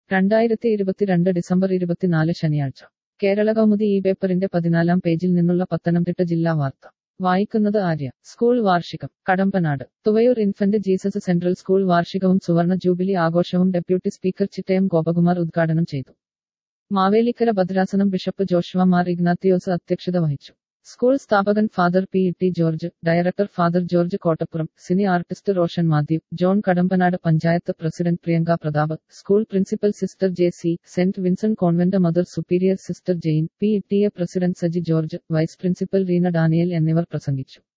രണ്ടായിരത്തി ഇരുപത്തിരണ്ട് ഡിസംബർ ഇരുപത്തിനാല് ശനിയാഴ്ച കേരള കൗമുദി ഈ പേപ്പറിന്റെ പതിനാലാം പേജിൽ നിന്നുള്ള പത്തനംതിട്ട ജില്ലാ വാർത്ത വായിക്കുന്നത് ആര്യ സ്കൂൾ വാർഷികം Kadampanad Thuvayur infant Jesus central school വാർഷികവും സുവർണ ജൂബിലി ആഘോഷവും ഡെപ്യൂട്ടി സ്പീക്കർ ചിറ്റയം ഗോപകുമാർ ഉദ്ഘാടനം ചെയ്തു മാവേലിക്കര ഭദ്രാസനം ബിഷപ്പ് ജോഷുവ മാർ ഇഗ്നാത്തിയോസ് അധ്യക്ഷത വഹിച്ചു സ്കൂൾ സ്ഥാപകൻ father P T George director father George Kottapuram cine artist Roshan Mathew John Kadampanad panchayat president Priyanka Pratap school principal sister J C saint Vincent convent mother superior sister Jane P T A president Saji George vice principal Reena Daniel എന്നിവർ പ്രസംഗിച്ചു